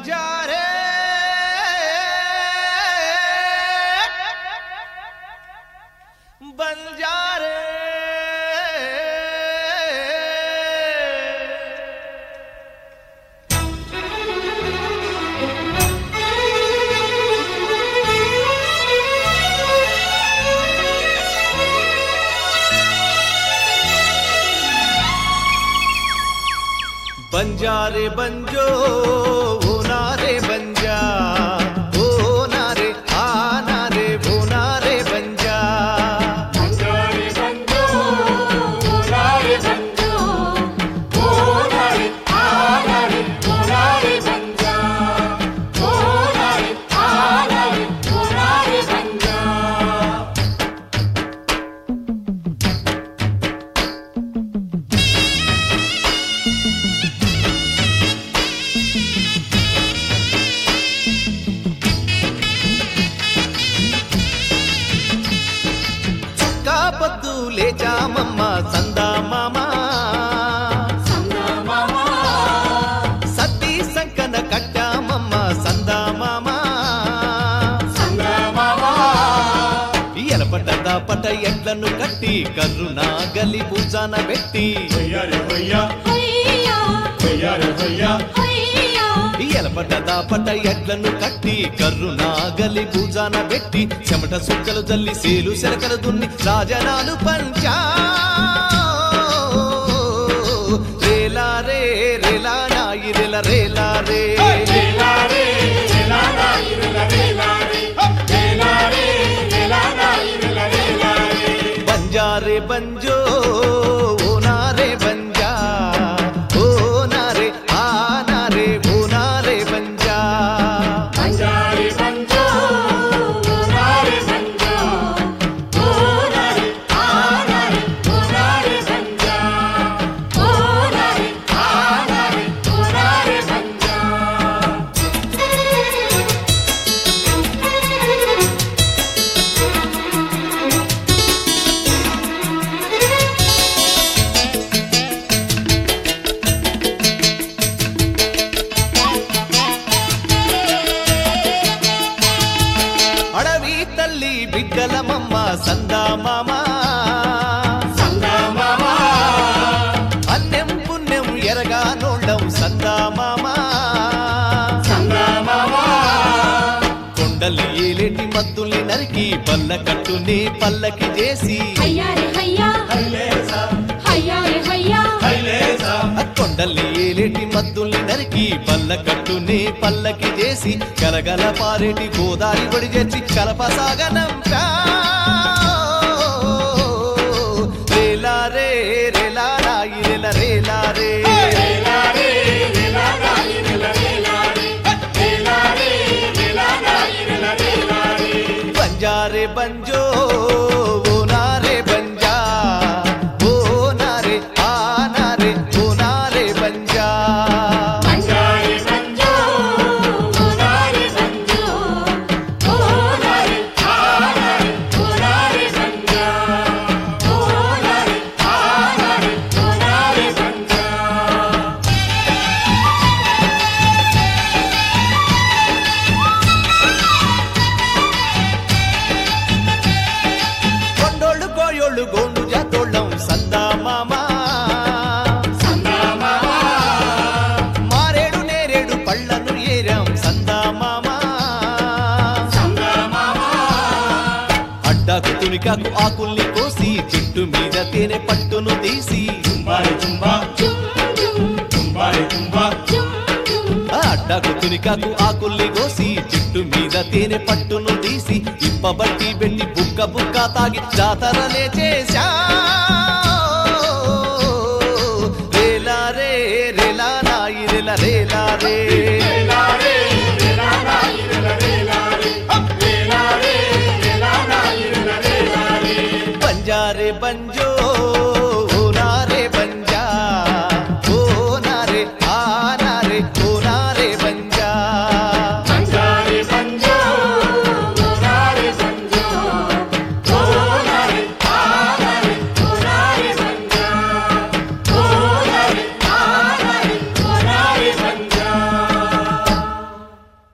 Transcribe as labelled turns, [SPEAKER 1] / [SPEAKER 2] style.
[SPEAKER 1] బంజారే బంజారే బంజారే బంజో ఓ నారే బంజా ఓ నారే ఆ నారే ఓ నారే బంజా
[SPEAKER 2] బంజారి బంజో ఓలారి బంజో ఓలారి ఆలారి ఓలారి బంజా ఓలారి ఆలారి ఓలారి బంజా
[SPEAKER 1] చుక్కా పొద్దు లేచామమ్మ సందా మామా
[SPEAKER 2] సంగమమా
[SPEAKER 1] సతీ సంకన కట్టామమ్మ సందా మామా
[SPEAKER 2] సంగమమా
[SPEAKER 1] ఎలపట దాపట ఎడ్లను కట్టి కర్రునా గలి భుజాన పెట్టి
[SPEAKER 3] హొయ్యారే హొయ్యా
[SPEAKER 2] హయ్యా
[SPEAKER 3] హొయ్యారే హొయ్యా
[SPEAKER 2] హయ్యా
[SPEAKER 1] ఎలపట దాపట ఎడ్లను కట్టి కర్రునా గలి భుజాన పెట్టి చెమట సుక్కలు జల్లి సేలు సెలకలు దున్ని రాజనాలు పంచా రేలా రే రేలా నాయి రేల రేలా రే
[SPEAKER 2] రేలారే రేలారా ఇరుల రేలారే రేలారే రేలారా ఇరుల రేలారే
[SPEAKER 1] బంజారే బంజో ఓ నారే బంజా ఓ నారే ఆ నారే ఓ నారే బంజా
[SPEAKER 2] బంజారి బంజో ఓలారి బంజో ఓలారి ఆలారి ఓలారి బంజా ఓలారి ఆలారి ఓలారి బంజా
[SPEAKER 1] అడవి తల్లి బిడ్డలమమ్మ సందా మామా
[SPEAKER 2] సంగమమా
[SPEAKER 1] అన్నెం పుణ్యం ఎరగా నోళ్ళం సందా మామా
[SPEAKER 2] సంగమమా
[SPEAKER 1] కొండలి ఏలేటి మద్దుల్ని నరికి పల్ల కట్టుని పల్లకి చేసి
[SPEAKER 2] హయ్యారే హయ్యా
[SPEAKER 3] హైలేసా
[SPEAKER 2] హయ్యారే హయ్యా
[SPEAKER 3] హైలేసా
[SPEAKER 1] ఆ కొండల్ని ఏలేటి మద్దుల్ని నరికి పల్ల కట్టుని పల్లకి చేసి గలగల పారేటి గోదారి ఒడి చేర్చి కలప సాగనంపా రేలా రే రేలా రాయి రేల రేలా రే
[SPEAKER 2] రేలారే రేలారా ఇరుల రేలారే రేలారే రేలారా ఇరుల రేలారే
[SPEAKER 1] బంజారే బంజో ఓ నారే బంజా ఓ నారే ఆ నారే ఓ నారే బంజా
[SPEAKER 2] బంజారి బంజో ఓలారి బంజో ఓలారి ఆలారి ఓలారి బంజా ఓలారి ఆలారి ఓలారి బంజా
[SPEAKER 1] కొండోళ్ళు కోయోళ్ళు గోండు జాతోళ్ళం సందా మామా
[SPEAKER 2] సంగమమా
[SPEAKER 1] మారేడు నేరేడు పళ్ళను ఏరాం సందా మామా
[SPEAKER 2] సంగమమా
[SPEAKER 1] అడ్డాకు తునికాకు ఆకుల్ని కోసి చెట్టు మీద తేనె పట్టును తీసి
[SPEAKER 3] తుంబారి తుంబా
[SPEAKER 2] జుమ్ జుమ్
[SPEAKER 3] తుంబారి తుంబా
[SPEAKER 2] జుమ్ జుమ్
[SPEAKER 1] ఆ అడ్డాకు తునికాకు ఆకుల్ని కోసి చెట్టు మీద తేనె పట్టును తీసి ఇప్పబట్టి పెట్టి బుక్క బుక్క తాగి జాతరనే చేశా రేలా రే రేలా నాయి రేల రేలా రే
[SPEAKER 2] రేలారే రేలారా ఇరుల రేలారే రేలారే రేలారా ఇరుల రేలారే
[SPEAKER 1] బంజారే బంజో